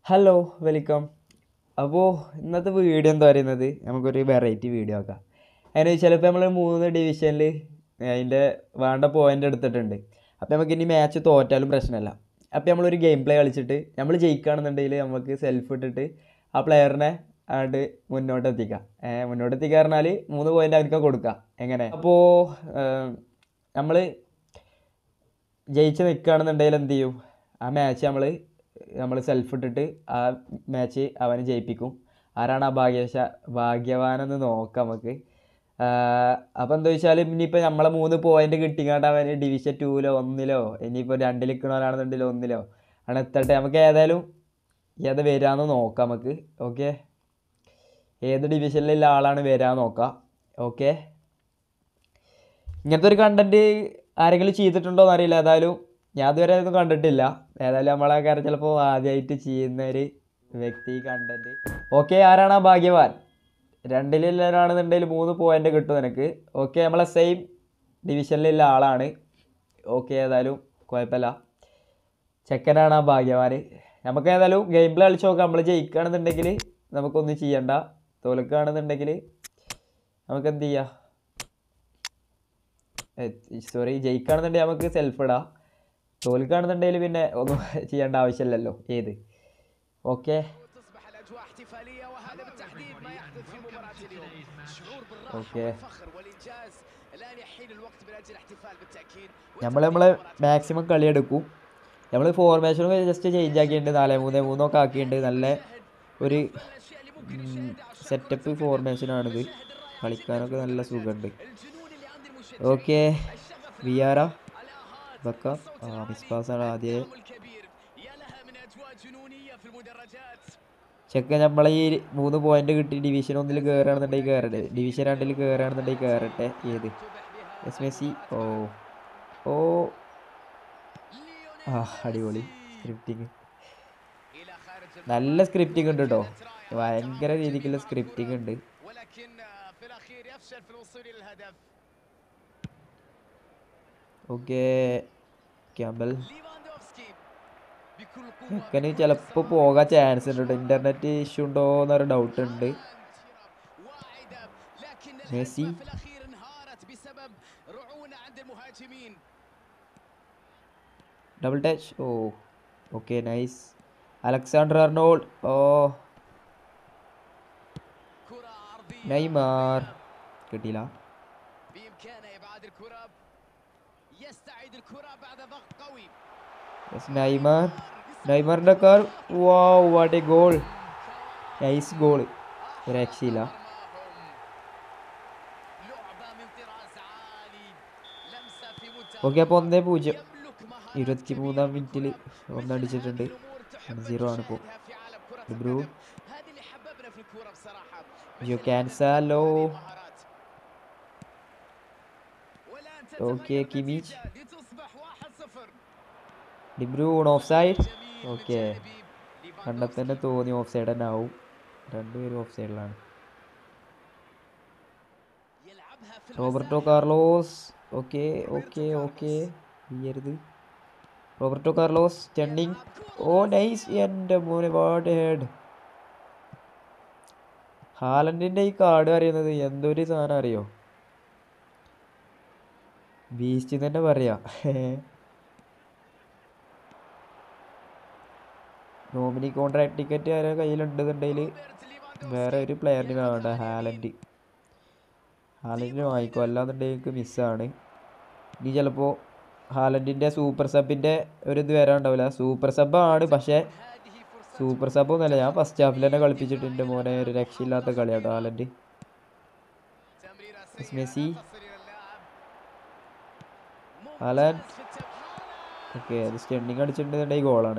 Hello welcome അപ്പോൾ ഇന്നത്തെ video എന്താ പറയുന്നത് നമുക്കൊരു വെറൈറ്റി വീഡിയോ ആക്കാം അതിന് ചിലപ്പോൾ നമ്മൾ മൂന്ന് ഡിവിഷനിൽ അതിൻ്റെ വേണ്ട പോയിൻ്റ് എടുത്തിട്ടുണ്ട് അപ്പോൾ നമുക്ക് ഇനി മാച്ച് തോറ്റാലും പ്രശ്നമല്ല അപ്പോൾ നമ്മളൊരു ഗെയിം പ്ലേ കളിച്ചിട്ട് നമ്മൾ ജയിക്കുകയാണെന്നുണ്ടെങ്കിൽ നമുക്ക് സെൽഫ് ഇട്ടിട്ട് ആ പ്ലെയറിനെ ആണ്ട് മുന്നോട്ട് എത്തിക്കാം ഏഹ് മുന്നോട്ട് എത്തിക്കുക പറഞ്ഞാൽ മൂന്ന് പോയിൻ്റ് അവർക്ക് കൊടുക്കാം എങ്ങനെ അപ്പോൾ നമ്മൾ ജയിച്ച് നിൽക്കുകയാണെന്നുണ്ടെങ്കിൽ എന്ത് ചെയ്യും ആ മാച്ച് നമ്മൾ നമ്മൾ സെൽഫ് ഇട്ടിട്ട് ആ മാച്ച് അവന് ജയിപ്പിക്കും ആരാണ് ആ ഭാഗ്യശ ഭാഗ്യവാനെന്ന് നോക്കാം നമുക്ക് അപ്പോൾ എന്താ വെച്ചാൽ ഇനിയിപ്പോൾ നമ്മളെ മൂന്ന് പോയിന്റ് കിട്ടിക്കാണ്ട് അവന് ഡിവിഷൻ ടൂവിലോ ഒന്നിലോ ഇനിയിപ്പോൾ രണ്ടിൽ നിൽക്കണവരാണെന്നുണ്ടെങ്കിൽ ഒന്നിലോ ആണ് എത്തട്ടെ നമുക്ക് ഏതായാലും ഏത് വരാമെന്ന് നോക്കാം നമുക്ക് ഓക്കെ ഏത് ഡിവിഷനിലുള്ള ആളാണ് വരാമെന്ന് നോക്കാം ഓക്കെ ഇങ്ങനത്തെ ഒരു കണ്ടന്റ് ആരെങ്കിലും ചെയ്തിട്ടുണ്ടോ എന്നറിയില്ല ഏതായാലും ഞാൻ ഇതുവരെ ഒന്നും കണ്ടിട്ടില്ല ഏതായാലും നമ്മളെ കാര്യം ചിലപ്പോൾ ആദ്യമായിട്ട് ചെയ്യുന്ന ഒരു വ്യക്തി കണ്ടന്റ് ഓക്കെ ആരാണ് ആ ഭാഗ്യവാൻ രണ്ടിലുള്ളവരാണെന്നുണ്ടെങ്കിൽ മൂന്ന് പോയിന്റ് കിട്ടും നിനക്ക് ഓക്കെ നമ്മളെ സെയിം ഡിവിഷനിലുള്ള ആളാണ് ഓക്കെ ഏതായാലും കുഴപ്പമില്ല ചെക്കനാണ് ആ ഭാഗ്യവാൻ നമുക്ക് ഏതായാലും ഗെയിം പ്ലേ കളിച്ച് നോക്കാം നമ്മൾ ജയിക്കുകയാണെന്നുണ്ടെങ്കിൽ നമുക്കൊന്നും ചെയ്യണ്ട തോൽക്കുകയാണെന്നുണ്ടെങ്കിൽ നമുക്ക് എന്ത് ചെയ്യാം സോറി ജയിക്കുകയാണെന്നുണ്ടെങ്കിൽ നമുക്ക് സെൽഫ് ഇടാം തോൽക്കുകയാണെന്നുണ്ടെങ്കിൽ പിന്നെ ഒന്നും ചെയ്യേണ്ട ആവശ്യമില്ലല്ലോ ഏത് ഓക്കെ تصبح الاجواء احتفاليه وهذا بالتحديد ما يحدث في مباراه اليوم شعور بالراحه أوكي. والفخر والانجاز الان يحين الوقت من اجل الاحتفال بالتاكيد നമ്മൾ നമ്മളെ മാക്സിമം കളിയെടുക്കും നമ്മൾ ഫോർമേഷനും ജസ്റ്റ് ചേഞ്ച് ആക്കിയിട്ടുണ്ട് നാല് മൂന്ന് മൂന്നൊക്കെ ആക്കിയിട്ടുണ്ട് നല്ല ഒരു സെറ്റപ്പ് ഫോർമേഷനാണിത് കളിക്കാനൊക്കെ നല്ല സുഖമുണ്ട് ഓക്കെ വിയാറ വെക്കാം ആ മിസ് പാസ്സാണ് ആദ്യം الكبير يا لها من اجواء جنونيه في المدرجات ചെക്ക നമ്മളെ ഈ മൂന്ന് പോയിന്റ് കിട്ടി ഡിവിഷൻ ഒന്നിൽ കയറുകയാണെന്നുണ്ടെങ്കിൽ കയറട്ടെ ഡിവിഷൻ രണ്ടിൽ കയറുകയാണെന്നുണ്ടെങ്കിൽ കയറട്ടെ ഏത് എസ് മെസ്സി ഓ ഓ ആ അടിപൊളി സ്ക്രിപ്റ്റിങ് الى خارج നല്ല സ്ക്രിപ്റ്റിംഗ് ഉണ്ട് കേട്ടോ ഭയങ്കര രീതിക്കുള്ള സ്ക്രിപ്റ്റിംഗ് ഉണ്ട് ولكن آه، في الاخير يفشل في الوصول الى الهدف ഓക്കെ ക്യാമ്പൽ ليفاندوفسكي بكل قوه ചെക്കന് ചിലപ്പോൾ പോകാൻ ചാൻസ് ഉണ്ട് കേട്ടോ ഇന്റർനെറ്റ് ഇഷ്യൂ ഉണ്ടോ എന്നൊരു ഡൗട്ട് ഉണ്ട് واعده لكن ميسي. الهجمه في الاخير انهارت بسبب رعونه عند المهاجمين double touch oh okay nice Alexander Arnold oh كره عرضيه Neymar കിട്ടിയില്ല بامكانه ابعاد الكره يستعيد الكره بعد ضغط قوي യെസ് നെയ്മാർ നെയ്മാറിൻ്റെ കാർ വാ what a goal nice goal ഒരു രക്ഷയില്ല لعبه من طراز عالي لمسه في منتهى ഓക്കെ അപ്പോൾ ഒന്നേ പൂജ്യം يملك مهارات ഇരുപത്തി മൂന്നാം മിനിറ്റിൽ ഒന്നടിച്ചിട്ടുണ്ട് സീറോ ആണ് ഇപ്പോൾ في عالم كره De Bruyne القدم هذه اللي حببنا في الكره بصراحه Joao Cancelo مهارات والان أوكي، تتغير كيميتش. النتيجة لتصبح 1-0 De Bruyne offside جميل okay من جانب കണ്ടാൽ തന്നെ തോന്നി ഓഫ് സൈഡ് തന്നെ ആവും രണ്ടുപേരും ഓഫ് സൈഡിലാണ് يلعبها في Roberto Carlos okay okay okay ചെയ്യരുത് Roberto Carlos stunning oh nice എൻ്റെ മോനെ വാട്ട് ഹെഡ് ഹാലൻഡിൻ്റെ ഈ കാർഡ് അറിയുന്നത് എന്തൊരു സാധനം അറിയോ ബീസ്റ്റ് തന്നെ പറയാ നോമിനി കോൺട്രാക്ട് ടിക്കറ്റ് ആരെ കയ്യിലുണ്ടെന്നുണ്ടെങ്കിൽ വേറെ ഒരു പ്ലെയറിന് വേണ്ട ഹാലൻഡ് ഹാലൻഡിന് വാങ്ങിക്കും അല്ലാന്നുണ്ടെങ്കിൽ എനിക്ക് മിസ്സാണ് ഇനി ചിലപ്പോൾ ഹാലൻഡിൻ്റെ സൂപ്പർ സബിൻ്റെ ഒരു ഇത് വരാനുണ്ടാവില്ല സൂപ്പർ സബ്ബാണ് പക്ഷേ هذه فرصة സൂപ്പർ സബ് ഒന്നുമല്ല ഞാൻ ഫസ്റ്റ് ഹാഫിൽ തന്നെ കളിപ്പിച്ചിട്ട് എൻ്റെ മോനെ ഒരു രക്ഷയില്ലാത്ത കളിയാട്ടോ ഹാലൻഡ് تمريرة بس سيئة ميسي. لا تصل إلى اللاعب هالاند. ممتاز في التمرير. ഓക്കെ അത് സ്റ്റെൻഡിങ് അടിച്ചിട്ടുണ്ടെന്നുണ്ടെങ്കിൽ ഗോളാണ്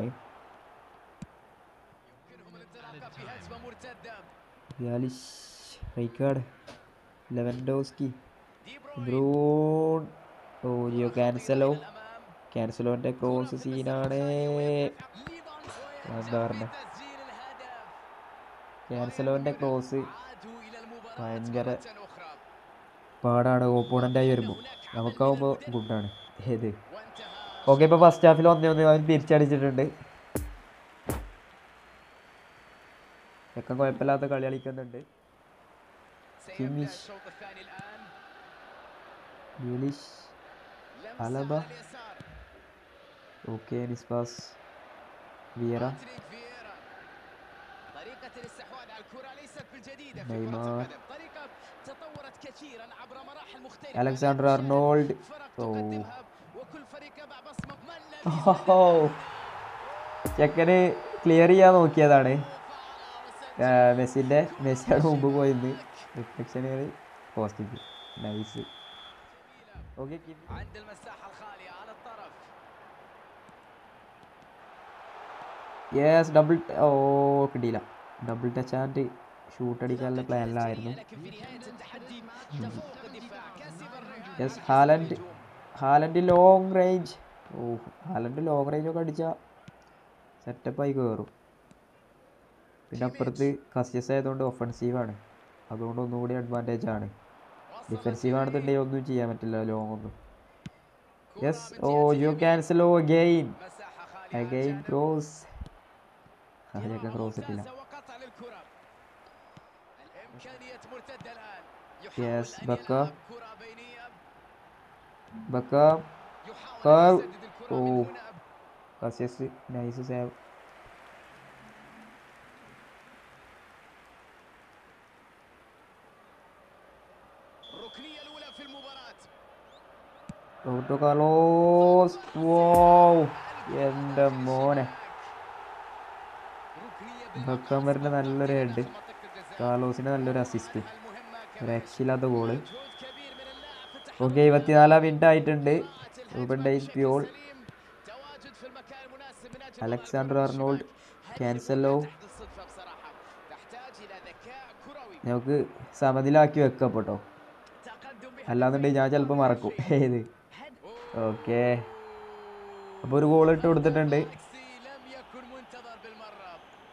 يمكنهم الانطلاقة في هجمة مرتدة Grealish Rijkaard Lewandowski دي بروين Bruyne oh Joao Cancelo الأمام ക്യാൻസലോൻ്റെ ക്രോസ് സീനാണ് ليفاندوفسكي എന്താ പറഞ്ഞത് تسجيل الهدف ക്യാൻസലോൻ്റെ ക്രോസ് عادوا إلى المباراة ഭയങ്കര مرة أخرى പാടാണ് ഓപ്പോണൻ്റായി വരുമ്പോൾ നമുക്കാവുമ്പോൾ ഗുഡാണ് ഏത് وانتهى ഓക്കെ ഇപ്പോൾ ഫസ്റ്റ് ഹാഫിൽ ഒന്നേ ഒന്ന് അവൻ തിരിച്ചടിച്ചിട്ടുണ്ട് ചെക്കൻ കുഴപ്പമില്ലാത്ത കളി കളിക്കുന്നുണ്ട് سيبدأ كيميش. الشوط الثاني الآن Grealish لمسة ألابا. على اليسار okay nice pass Vieira باتريك فييرا طريقة الاستحواذ على الكرة ليست بالجديدة في كرة نيمار. القدم طريقة تطورت كثيرا عبر مراحل مختلفة Alexander الآن Arnold فرق oh تقدمها وكل فريق يضع بصمة مملة ഓഹോ ചെക്കന് ക്ലിയർ ചെയ്യാൻ നോക്കിയതാണ് ആ, മെസ്സിൻ്റെ മെസ്സിയുടെ മുമ്പ് പോയിന്ന് റിഫ്ലക്ഷനുകൾ positive nice okay عند المساحة الخالية على الطرف yes double oh കിട്ടിയില്ല ഡബിൾ ടച്ച് ആൻഡ് ഷൂട്ട് അടിക്കാനുള്ള പ്ലാനിലായിരുന്നു لكن في نهاية التحدي تفوق الدفاع كسب الرهان yes Haaland Haaland long range oh Haaland long range ഒക്കെ അടിച്ചാൽ സെറ്റപ്പായി കയറും പിന്നെ അപ്പുറത്ത് കസ്യസ് ആയതുകൊണ്ട് ഒഫൻസീവാണ് അതുകൊണ്ട് ഒന്നുകൂടി അഡ്വാൻറ്റേജ് ആണ് ഡിഫെൻസീവ് ആണെന്നുണ്ടെങ്കിൽ ഒന്നും ചെയ്യാൻ പറ്റില്ല ലോങ് ഒന്നും yes oh you cancel oh again مساحة خالية again cross അതിനൊക്കെ ക്രോസ് ഇട്ടില്ല ممتازة وقطع للكرة الإمكانية مرتدة الآن Yes, يحاول أن بكا. يلعب كرة بينية ബക്ക يحاول كاو. أن يسدد الكرة من أوه. هنا Casillas nice save الركنية الأولى في المباراة Roberto Carlos wow എൻ്റെ മോനെ ركنية ബക്കമറിൻ്റെ നല്ലൊരു ഹെഡ് منطقة الجزاء കാർലോസിൻ്റെ നല്ലൊരു അസിസ്റ്റ് المهمة രക്ഷയില്ലാത്ത ഗോള് مجهود كبير من اللاعب في التحرك ഓക്കെ ഇരുപത്തിനാലാം മിനിറ്റ് ആയിട്ടുണ്ട് Ruben Dias Puyol تواجد في المكان المناسب من أجل Alexander وضع Arnold الكرة في Cancelo تحت الصدفة بصراحة تحتاج إلى ذكاء كروي നമുക്ക് സമനിലാക്കി വെക്കാം കേട്ടോ تقدم അല്ലാന്നുണ്ടെങ്കിൽ ഞാൻ ചിലപ്പോൾ മറക്കും ഏത് ഓക്കെ അപ്പോൾ ഒരു ഗോൾ ഇട്ട് കൊടുത്തിട്ടുണ്ട് بهدف لم يكن منتظر بالمرة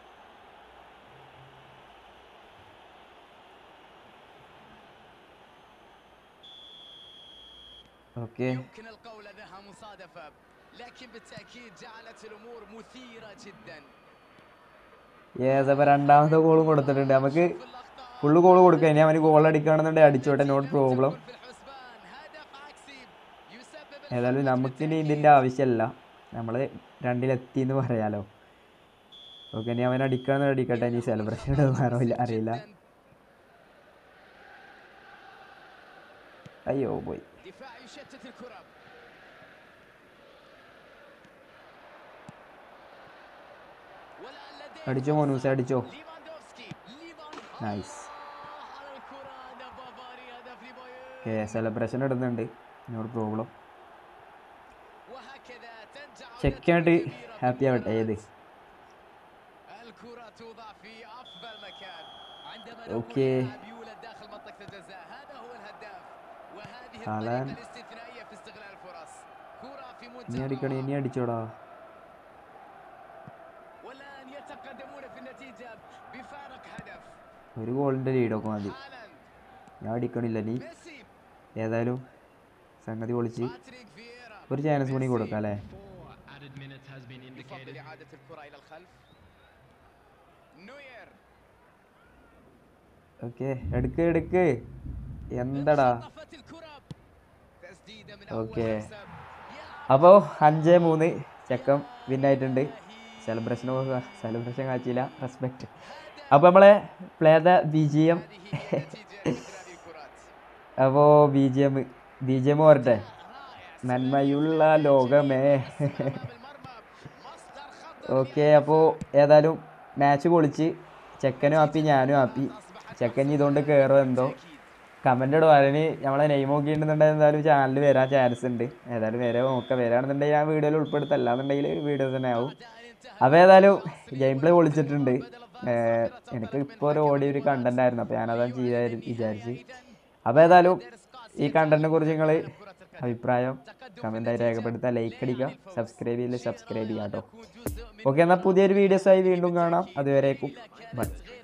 ഓക്കെ يمكن القول انها مصادفة لكن بالتأكيد جعلت الأمور مثيرة جدا യേസ് അപ്പോൾ രണ്ടാമത്തെ ഗോളും കൊടുത്തിട്ടുണ്ട് നമുക്ക് في الأخطاء ഫുള്ള് ഗോൾ കൊടുക്കുക ഇനി അവന് ഗോൾ അടിക്കുകയാണെന്നുണ്ടെങ്കിൽ അടിച്ചോട്ടെ നോട്ട് പ്രോബ്ലം في الحسبان هدف عكسي يسبب ഏതായാലും നമുക്കിനി ഇതിൻ്റെ ആവശ്യമല്ല നമ്മൾ രണ്ടിലെത്തി എന്ന് പറയാലോ ഓക്കെ ഇനി അവൻ അടിക്കാന്ന് അടിക്കട്ടെ ഇനി സെലിബ്രേഷൻ അറിയില്ല അറിയില്ല അയ്യോ പോയി دفاع يشتت الكرة والآن لديه അടിച്ചോ മോനൂസ് അടിച്ചോ ليفاندوفسكي ليفان നൈസ് على الكرة هدف بافاري هدف لبايرن ഓക്കെ സെലിബ്രേഷൻ ഇടുന്നുണ്ട് നോട്ട് പ്രോബ്ലം وهكذا تنجح ചെക്കായിട്ട് عودتنا الكبيرة في ഹാപ്പി ആവട്ടെ ഏത് المباراة. الكرة توضع في أفضل مكان عندما أوكي. نقول لاعب يولد داخل منطقة الجزاء هذا هو الهداف وهذه هالاند. الطريقة الاستثنائية في استغلال الفرص كرة في ഇനി منتهى അടിക്കണേ ഇനി الروعة. അടിച്ചോടാ والآن يتقدمون في النتيجة بفارق هدف ഒരു ഗോളിൻ്റെ ലീഡൊക്കെ മതി هالاند ഞാൻ അടിക്കണില്ല നീ ميسي ഏതായാലും സംഗതി പൊളിച്ച് باتريك فييرا ഒരു ചാൻസ് കൂടി കൊടുക്കാം അല്ലേ Four added minutes has been يفضل indicated. إعادة الكرة إلى الخلف نوير okay എടുക്ക് എടുക്ക് എന്താടാ خطفت الكرة تسديدة من أوكي. أول مكسب يلعب അപ്പോൾ അഞ്ച് മൂന്ന് ചെക്കം വിന്നായിട്ടുണ്ട് സെലിബ്രേഷൻ സെലിബ്രേഷൻ കാഴ്ചയില്ല റെസ്പെക്റ്റ് അപ്പോൾ നമ്മളെ play the B G M هذه هي النتيجة مثل هذه الكرات അപ്പോൾ B G M B G M വരട്ടെ നന്മയുള്ള ലോകമേ أمام المرمى مصدر خطر ഓക്കെ അപ്പോൾ ഏതായാലും മാച്ച് പൊളിച്ച് ചെക്കനും ഹാപ്പി ഞാനും ഹാപ്പി ചെക്കൻ ഇതുകൊണ്ട് കയറും എന്തോ കമൻ്റ് ഇടും അതിന് നമ്മളെ നെയിം നോക്കിയിട്ടുണ്ടെന്നുണ്ടെങ്കിൽ എന്തായാലും ചാനൽ വരാൻ ചാൻസ് ഉണ്ട് ഏതായാലും വരെ നോക്കാം വരാണെന്നുണ്ടെങ്കിൽ ഞാൻ വീഡിയോയിൽ ഉൾപ്പെടുത്താം അല്ലാന്നുണ്ടെങ്കിൽ വീഡിയോസ് തന്നെ ആവും അപ്പോൾ ഏതായാലും ഗെയിം പ്ലേ പൊളിച്ചിട്ടുണ്ട് ഏഹ് എനിക്ക് ഇപ്പോൾ ഒരു ഓഡിയോ ഒരു കണ്ടന്റ് ആയിരുന്നു അപ്പോൾ ഞാനതാണ് ചെയ്യാൻ വിചാരിച്ച് അപ്പോൾ ഏതായാലും ഈ കണ്ടന്റിനെ കുറിച്ച് നിങ്ങൾ അഭിപ്രായം കമൻറ്റായി രേഖപ്പെടുത്തുക ലൈക്ക് അടിക്കുക സബ്സ്ക്രൈബ് ചെയ്യില്ല സബ്സ്ക്രൈബ് ചെയ്യാം കേട്ടോ يكون جزء من ഓക്കെ എന്നാൽ പുതിയൊരു വീഡിയോസായി വീണ്ടും കാണാം അതുവരേക്കും ബൈ كانت غير